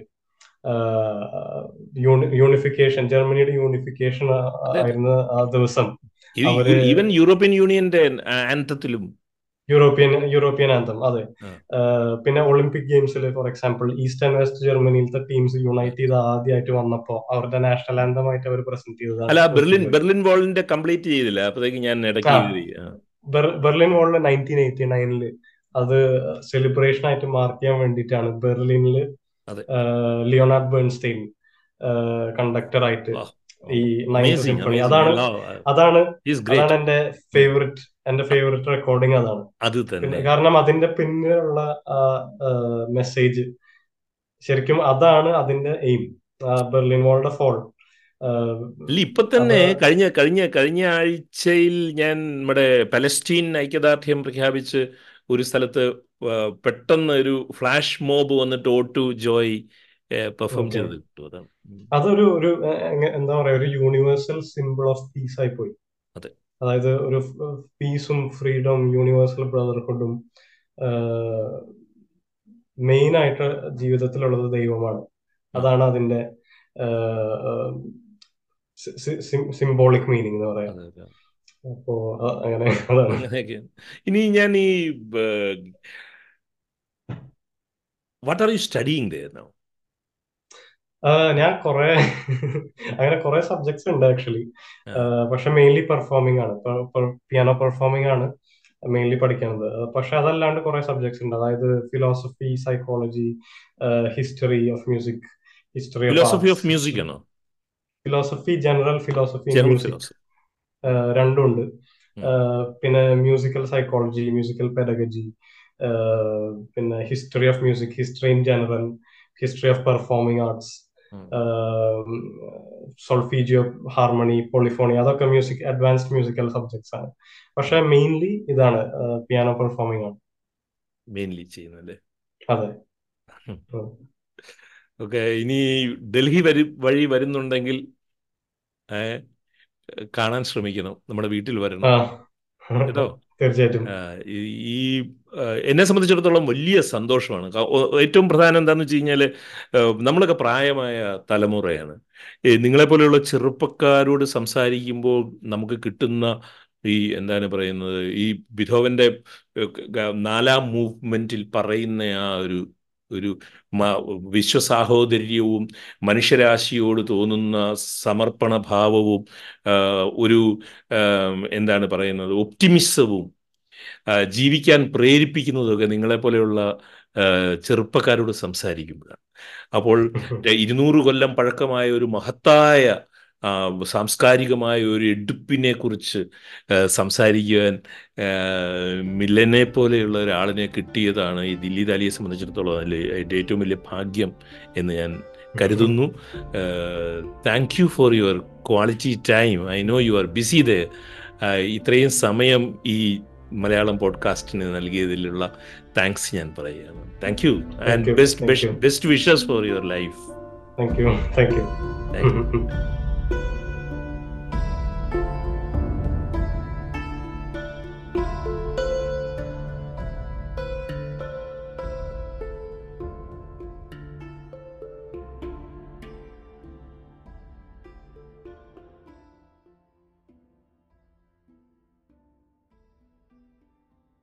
യൂണിഫിക്കേഷൻ ജർമ്മനിയുടെ യൂണിഫിക്കേഷൻ ആയിരുന്ന ആ ദിവസം ഈവൻ യൂറോപ്യൻ യൂണിയന്റെ ആന്തത്തിലും യൂറോപ്യൻ യൂറോപ്യൻ ആന്തം അതെ പിന്നെ ഒളിമ്പിക് ഗെയിംസിൽ for example East and West ജർമ്മനിയിലത്തെ ടീംസ് യുണൈറ്റ് ചെയ്ത് ആദ്യമായിട്ട് വന്നപ്പോ അവരുടെ നാഷണൽ ആന്തം ആയിട്ട് അവർ പ്രസന്റ് ചെയ്തതാണ് അല്ല ബെർലിൻ ബെർലിൻ വാളിന്റെ കംപ്ലീറ്റ് ചെയ്തില്ല അപ്പോഴത്തേക്ക് ഞാൻ ഇടയ്ക്ക് ബെർലിൻ വാളിന്റെ നയൻറ്റീൻ എയ്റ്റി നയനില് അത് സെലിബ്രേഷൻ ആയിട്ട് മാർക്ക് ചെയ്യാൻ വേണ്ടിയിട്ടാണ് ബെർലിനില് ലിയോണാർഡ് ബേൺസ്റ്റൈൻ കണ്ടക്ടർ ആയിട്ട് ഈ നയൻത് സിംഫണി അതാണ് അതാണ് അതാണ് എന്റെ ഫേവററ്റ് എന്റെ ഫേവററ്റ് റെക്കോർഡിംഗ് അതാണ് അത് തന്നെ കാരണം അതിന്റെ പിന്നിലുള്ള മെസ്സേജ് ശരിക്കും അതാണ് അതിന്റെ എയിം ബെർലിൻ വാളുടെ ഫോൾ ഇപ്പൊ തന്നെ കഴിഞ്ഞ കഴിഞ്ഞ കഴിഞ്ഞ ആഴ്ചയിൽ ഞാൻ നമ്മുടെ പലസ്റ്റീൻ ഐക്യദാർഢ്യം പ്രഖ്യാപിച്ച് ഒരു സ്ഥലത്ത് പെട്ടെന്ന് ഒരു ഫ്ലാഷ് മോബ് വന്നിട്ട് ഓ ടു ജോയ് പെർഫോം ചെയ്ത് കിട്ടും അതാണ് അതൊരു ഒരു എന്താ പറയാ ഒരു യൂണിവേഴ്സൽ സിമ്പിൾ ഓഫ് പീസ് ആയി പോയി അതെ അതായത് ഒരു പീസും ഫ്രീഡം യൂണിവേഴ്സൽ ബ്രദർഹുഡും മെയിൻ ആയിട്ട് ജീവിതത്തിലുള്ളത് ദൈവമാണ് അതാണ് അതിന്റെ സിംബോളിക് മീനിങ് എന്ന് പറയാം അപ്പോ അങ്ങനെ അതാണ് ഇനി ഞാൻ ഈ what are you studying there now ഞാൻ കുറെ അങ്ങനെ കുറെ സബ്ജക്ട്സ് ഉണ്ട് ആക്ച്വലി പക്ഷെ മെയിൻലി പെർഫോമിംഗ് ആണ് പിയാനോ പെർഫോമിംഗ് ആണ് മെയിൻലി പഠിക്കുന്നത് പക്ഷെ അതല്ലാണ്ട് കുറെ സബ്ജക്ട്സ് ഉണ്ട് അതായത് philosophy psychology history of music history philosophy of music ആണോ ഫിലോസഫി ജനറൽ ഫിലോസഫി മ്യൂസിക് രണ്ടും ഉണ്ട് പിന്നെ മ്യൂസിക്കൽ സൈക്കോളജി മ്യൂസിക്കൽ പെഡഗജി പിന്നെ history of music history in general history of performing arts solfeggio harmony polyphony അതൊക്കെ മ്യൂസിക് അഡ്വാൻസ്ഡ് മ്യൂസിക്കൽ സബ്ജക്ട്സ് ആണ് പക്ഷെ മെയിൻലി ഇതാണ് പിയാനോ പെർഫോമിംഗ് ആണ് മെയിൻലി ചെയ്യുന്നല്ലേ അതെ ഓക്കെ ഇനി ഡൽഹി വരി വഴി വരുന്നുണ്ടെങ്കിൽ കാണാൻ ശ്രമിക്കണം നമ്മുടെ വീട്ടിൽ വരണം കേട്ടോ തീർച്ചയായിട്ടും ഈ എന്നെ സംബന്ധിച്ചിടത്തോളം വലിയ സന്തോഷമാണ് ഏറ്റവും പ്രധാനം എന്താണെന്ന് വെച്ച് കഴിഞ്ഞാൽ നമ്മളൊക്കെ പ്രായമായ തലമുറയാണ് നിങ്ങളെപ്പോലെയുള്ള ചെറുപ്പക്കാരോട് സംസാരിക്കുമ്പോൾ നമുക്ക് കിട്ടുന്ന ഈ എന്താണ് പറയുന്നത് ഈ ബിഥോവന്റെ ഏഹ്, ഗ- നാലാം മൂവ്മെന്റിൽ പറയുന്ന ആ ഒരു ഒരു മ- വിശ്വസാഹോദര്യവും മനുഷ്യരാശിയോട് തോന്നുന്ന സമർപ്പണ ഭാവവും ആ, ഒരു ആ, എന്താണ് പറയുന്നത് ഒപ്റ്റിമിസവും ആ, ജീവിക്കാൻ പ്രേരിപ്പിക്കുന്നതൊക്കെ നിങ്ങളെപ്പോലെയുള്ള ആ, ചെറുപ്പക്കാരോട് സംസാരിക്കുമ്പോഴാണ് അപ്പോൾ ഇരുന്നൂറ് കൊല്ലം പഴക്കമായ ഒരു മഹത്തായ ആ, സാംസ്കാരികമായ ഒരു എടുപ്പിനെ കുറിച്ച് ആ, സംസാരിക്കുവാൻ ആ, മില്ലനെ പോലെയുള്ള ഒരാളിനെ കിട്ടിയതാണ് ഈ ദില്ലി ദാലിയെ സംബന്ധിച്ചിടത്തോളം അതിൽ അതിൻ്റെ ഏറ്റവും വലിയ ഭാഗ്യം എന്ന് ഞാൻ കരുതുന്നു thank you for your quality time I know you are busy ദ ഇത്രയും സമയം ഈ മലയാളം പോഡ്കാസ്റ്റിന് നൽകിയതിലുള്ള താങ്ക്സ് ഞാൻ പറയുകയാണ് thank you and you. Best Thank best you. Best wishes for your life thank you thank you thank U